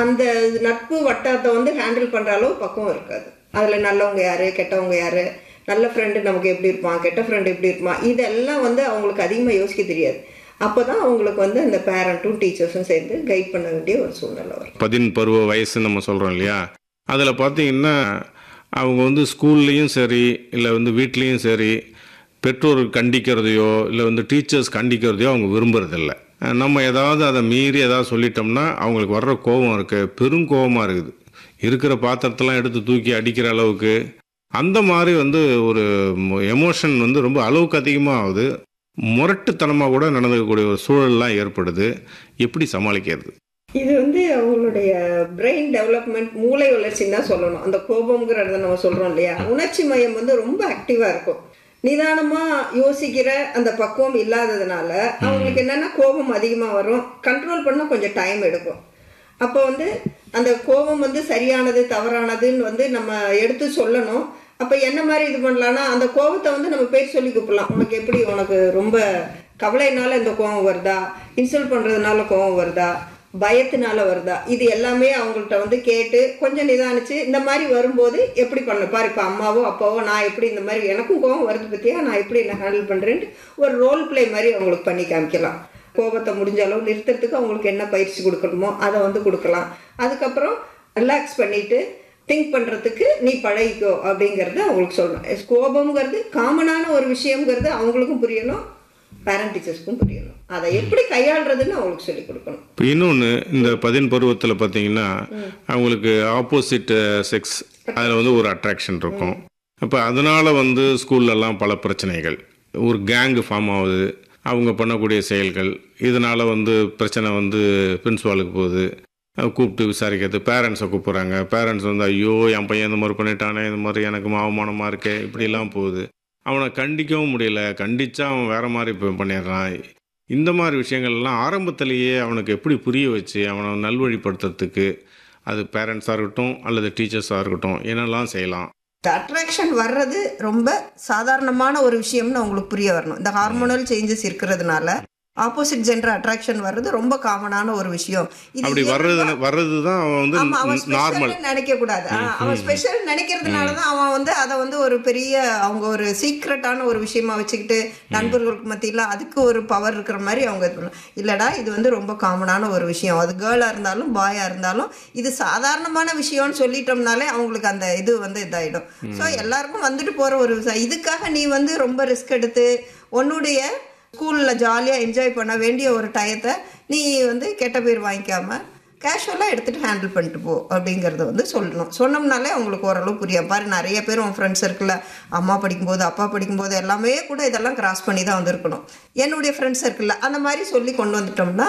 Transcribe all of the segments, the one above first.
அந்த நட்பு வட்டாரத்தை வந்து ஹேண்டில் பண்ற அளவு பக்குவம் இருக்காது அதுல நல்லவங்க யாரு கெட்டவங்க யாரு நல்ல ஃப்ரெண்டு நமக்கு எப்படி இருப்பான் கெட்ட ஃப்ரெண்டு எப்படி இருப்பான் இதெல்லாம் வந்து அவங்களுக்கு அதிகமாக யோசிக்க தெரியாது அப்பதான் அவங்களுக்கு வந்து அந்த பேரண்ட்டும் டீச்சர்ஸும் சேர்ந்து கைட் பண்ண வேண்டிய ஒரு சூழ்நிலை வரும் பதின் பருவ வயசு நம்ம சொல்கிறோம் இல்லையா அதில் பார்த்தீங்கன்னா அவங்க வந்து ஸ்கூல்லையும் சரி இல்லை வந்து வீட்லேயும் சரி பெற்றோர் கண்டிக்கிறதையோ இல்லை வந்து டீச்சர்ஸ் கண்டிக்கிறதையோ அவங்க விரும்புறதில்ல அஹ் நம்ம ஏதாவது அதை மீறி ஏதாவது சொல்லிட்டோம்னா அவங்களுக்கு வர்ற கோபம் இருக்கு பெரும் கோபமாக இருக்குது இருக்கிற பாத்திரத்தெல்லாம் எடுத்து தூக்கி அடிக்கிற அளவுக்கு அந்த மாதிரி வந்து ஒரு எமோஷன் வந்து ரொம்ப அளவுக்கு அதிகமாக ஆகுது முரட்டுத்தனமாக கூட நடந்துக்கக்கூடிய ஒரு சூழல்லாம் ஏற்படுது எப்படி சமாளிக்கிறது இது வந்து அவங்களுடைய பிரெயின் டெவலப்மெண்ட் மூளை வளர்ச்சின்னு தான் சொல்லணும் அந்த கோபம்ங்கிறத நம்ம சொல்றோம் இல்லையா உணர்ச்சி மையம் வந்து ரொம்ப ஆக்டிவா இருக்கும் நிதானமா யோசிக்கிற அந்த பக்குவம் இல்லாததுனால அவங்களுக்கு என்னன்னா கோபம் அதிகமா வரும் கண்ட்ரோல் பண்ண கொஞ்சம் டைம் எடுக்கும் அப்போ வந்து அந்த கோபம் வந்து சரியானது தவறானதுன்னு வந்து நம்ம எடுத்து சொல்லணும் அப்போ என்ன மாதிரி இது பண்ணலாம்னா அந்த கோபத்தை வந்து நம்ம பேர் சொல்லி கூப்பிடலாம் உனக்கு எப்படி உனக்கு ரொம்ப கவலைனால இந்த கோபம் வருதா இன்சல்ட் பண்ணுறதுனால கோபம் வருதா பயத்தினால வருதா இது எல்லாமே அவங்கள்ட்ட வந்து கேட்டு கொஞ்சம் நிதானிச்சு இந்த மாதிரி வரும்போது எப்படி பண்ண பாரு இப்போ அம்மாவோ அப்பாவோ நான் எப்படி இந்த மாதிரி எனக்கும் கோபம் வருது பத்தியா நான் எப்படி என்ன ஹேண்டில் பண்ணுறேன்ட்டு ஒரு ரோல் ப்ளே மாதிரி அவங்களுக்கு பண்ணி காமிக்கலாம் கோபத்தை முடிஞ்ச அளவு நிறுத்துறதுக்கு அவங்களுக்கு என்ன பயிற்சி கொடுக்கணுமோ அதை வந்து கொடுக்கலாம் அதுக்கப்புறம் ரிலாக்ஸ் பண்ணிட்டு திங்க் பண்ணுறதுக்கு நீ பழகிக்கோ அப்படிங்கிறத அவங்களுக்கு சொல்லணும் கோபம்ங்கிறது காமனான ஒரு விஷயங்கிறது அவங்களுக்கும் புரியணும் பேரண்ட் டீச்சர்ஸ்க்கும் புரியணும் அதை எப்படி கையாளுறதுன்னு அவங்களுக்கு சொல்லிக் கொடுக்கணும் இப்போ இன்னொன்று இந்த பதின் பருவத்தில் பார்த்தீங்கன்னா அவங்களுக்கு ஆப்போசிட் செக்ஸ் அதில் வந்து ஒரு அட்ராக்ஷன் இருக்கும் அப்போ அதனால் வந்து ஸ்கூல்லலாம் பல பிரச்சனைகள் ஒரு கேங்கு ஃபார்ம் ஆகுது அவங்க பண்ணக்கூடிய செயல்கள் இதனால் வந்து பிரச்சனை வந்து பிரின்ஸ்பாலுக்கு போகுது அஹ் கூப்பிட்டு விசாரிக்கிறது பேரண்ட்ஸை கூப்பிட்றாங்க பேரண்ட்ஸ் வந்து ஐயோ என் பையன் இந்த மாதிரி பண்ணிட்டானே இந்த மாதிரி எனக்கு அவமானமாக இருக்கே இப்படிலாம் போகுது அவனை கண்டிக்கவும் முடியல கண்டிச்சா அவன் வேற மாதிரி இப்போ பண்ணிடுறான் இந்த மாதிரி விஷயங்கள்லாம் ஆரம்பத்திலேயே அவனுக்கு எப்படி புரிய வச்சு அவனை நல்வழிப்படுத்துறதுக்கு அது பேரண்ட்ஸாக இருக்கட்டும் அல்லது டீச்சர்ஸாக இருக்கட்டும் என்னெல்லாம் செய்யலாம் இந்த அட்ராக்ஷன் வர்றது ரொம்ப சாதாரணமான ஒரு விஷயம்னு அவங்களுக்கு புரிய வரணும் இந்த ஹார்மோனல் சேஞ்சஸ் இருக்கிறதுனால ஆப்போசிட் ஜெண்டர் அட்ராக்ஷன் வர்றது ரொம்ப காமனான ஒரு விஷயம் இது அப்படி வர்றது வர்றது தான் அவன் வந்து ஆமா அவன் நார்மல் ஸ்பெஷல் நினைக்க கூடாது ஆ, அவன் ஸ்பெஷல் நினைக்கிறதுனால தான் அவன் வந்து அதை வந்து ஒரு பெரிய அவங்க ஒரு சீக்ரெட்டான ஒரு விஷயமா வச்சுக்கிட்டு நண்பர்களுக்கு மத்தியில அதுக்கு ஒரு பவர் இருக்கிற மாதிரி அவங்க இது பண்ணலாம். இல்லடா இது வந்து ரொம்ப காமனான ஒரு விஷயம் அது கேர்ளா இருந்தாலும் பாயா இருந்தாலும் இது சாதாரணமான விஷயம்னு சொல்லிட்டோம்னாலே அவங்களுக்கு அந்த இது வந்து இதாயிடும் ஸோ எல்லாருக்கும் வந்துட்டு போற ஒரு விஷயம் இதுக்காக நீ வந்து ரொம்ப ரிஸ்க் எடுத்து உன்னுடைய ஸ்கூலில் ஜாலியாக என்ஜாய் பண்ண வேண்டிய ஒரு டயத்தை நீ வந்து கெட்ட பேர் வாங்கிக்காம கேஷுவலாக எடுத்துகிட்டு ஹேண்டில் பண்ணிட்டு போ அப்படிங்கிறத வந்து சொல்லணும் சொன்னோம்னாலே அவங்களுக்கு ஓரளவு புரியும் பாரு நிறைய பேர் உன் ஃப்ரெண்ட்ஸ் இருக்குல்ல அம்மா படிக்கும்போது அப்பா படிக்கும்போது எல்லாமே கூட இதெல்லாம் கிராஸ் பண்ணி தான் வந்திருக்கணும் என்னுடைய ஃப்ரெண்ட்ஸ் இருக்குல்ல அந்த மாதிரி சொல்லி கொண்டு வந்துட்டோம்னா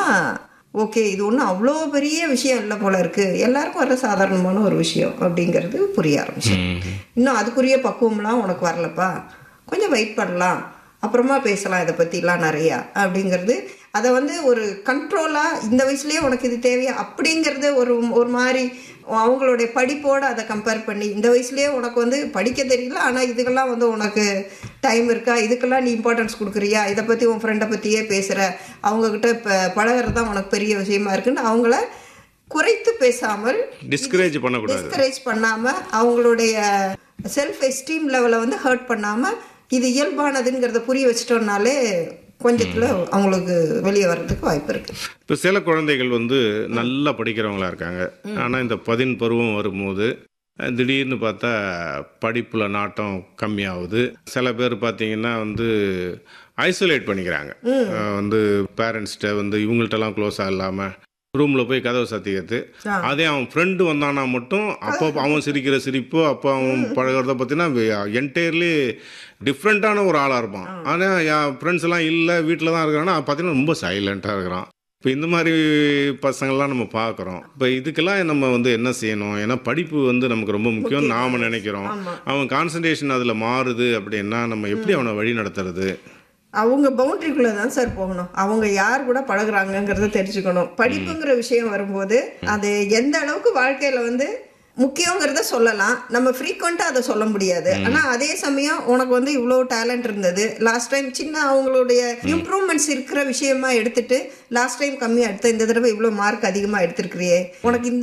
ஓகே இது ஒன்றும் அவ்வளோ பெரிய விஷயம் இல்லை போல இருக்கு எல்லாருக்கும் வர சாதாரணமான ஒரு விஷயம் அப்படிங்கிறது புரிய ஆரம்பிச்சு இன்னும் அதுக்குரிய பக்குவம்லாம் உனக்கு வரலப்பா கொஞ்சம் வெயிட் பண்ணலாம் அப்புறமா பேசலாம் இதை பற்றிலாம் நிறையா அப்படிங்கிறது அதை வந்து ஒரு கண்ட்ரோலாக இந்த வயசுலேயே உனக்கு இது தேவையா அப்படிங்கிறது ஒரு ஒரு மாதிரி அவங்களுடைய படிப்போடு அதை கம்பேர் பண்ணி இந்த வயசுலேயே உனக்கு வந்து படிக்க தெரியல ஆனால் இதுக்கெல்லாம் வந்து உனக்கு டைம் இருக்கா இதுக்கெல்லாம் நீ இம்பார்ட்டன்ஸ் கொடுக்குறியா இதை பற்றி உன் ஃப்ரெண்டை பற்றியே பேசுகிற அவங்கக்கிட்ட இப்போ பழகிறது தான் உனக்கு பெரிய விஷயமா இருக்குன்னு அவங்கள குறைத்து பேசாமல் டிஸ்கரேஜ் பண்ணக்கூடாது டிஸ்கரேஜ் பண்ணாம அவங்களுடைய செல்ஃப் எஸ்டீம் லெவலை வந்து ஹர்ட் பண்ணாம இது இயல்பானதுங்கிறத புரிய வச்சிட்டோம்னாலே கொஞ்சத்துல அவங்களுக்கு வெளியே வர்றதுக்கு வாய்ப்பு இருக்கு இப்போ சில குழந்தைகள் வந்து நல்லா படிக்கிறவங்களா இருக்காங்க ஆனால் இந்த பதின் பருவம் வரும்போது அஹ், திடீர்னு பார்த்தா படிப்பில் நாட்டம் கம்மியாகுது சில பேர் பார்த்தீங்கன்னா வந்து ஐசோலேட் பண்ணிக்கிறாங்க அஹ், வந்து பேரண்ட்ஸ்கிட்ட வந்து இவங்கள்ட்டலாம் க்ளோஸாக இல்லாமல் ரூமில் போய் கதவை சத்திக்கிறது ஆ. அதே அவன் ஃப்ரெண்டு வந்தானா மட்டும் அப்போ அவன் சிரிக்கிற சிரிப்பு அப்போ அவன் பழகிறத பார்த்தீங்கன்னா என்டையர்லி டிஃப்ரெண்ட்டான ஒரு ஆளாக இருப்பான் ஆனால் என் ஃப்ரெண்ட்ஸ் எல்லாம் இல்லை வீட்டில் தான் இருக்கிறான்னா பார்த்தீங்கன்னா ரொம்ப சைலண்ட்டாக இருக்கிறான் இப்போ இந்த மாதிரி பசங்கள்லாம் நம்ம பார்க்குறோம் இப்போ இதுக்கெல்லாம் நம்ம வந்து என்ன செய்யணும் ஏன்னா படிப்பு வந்து நமக்கு ரொம்ப முக்கியம் நாம நினைக்கிறோம் ஆமா. அவன் கான்சன்ட்ரேஷன் அதில் மாறுது அப்படின்னா நம்ம எப்படி அவனை வழி நடத்துறது அவங்க பவுண்டரிக்குள்ளே தான் சார் போகணும் அவங்க யார் கூட பழகுறாங்கங்கிறத தெரிஞ்சுக்கணும் படிப்புங்கிற விஷயம் வரும்போது அது எந்த அளவுக்கு வாழ்க்கையில வந்து முக்கியங்கிறத சொல்லலாம் நம்ம ஃப்ரீக்வெண்ட்டாக அதை சொல்ல முடியாது ஆனால் அதே சமயம் உனக்கு வந்து இவ்வளோ டேலண்ட் இருந்தது லாஸ்ட் டைம் சின்ன அவங்களுடைய இம்ப்ரூவ்மெண்ட்ஸ் இருக்கிற விஷயமா எடுத்துட்டு லாஸ்ட் டைம் கம்மியாக எடுத்த இந்த தடவை இவ்வளோ மார்க் அதிகமாக எடுத்திருக்கிறியே உனக்கு இந்த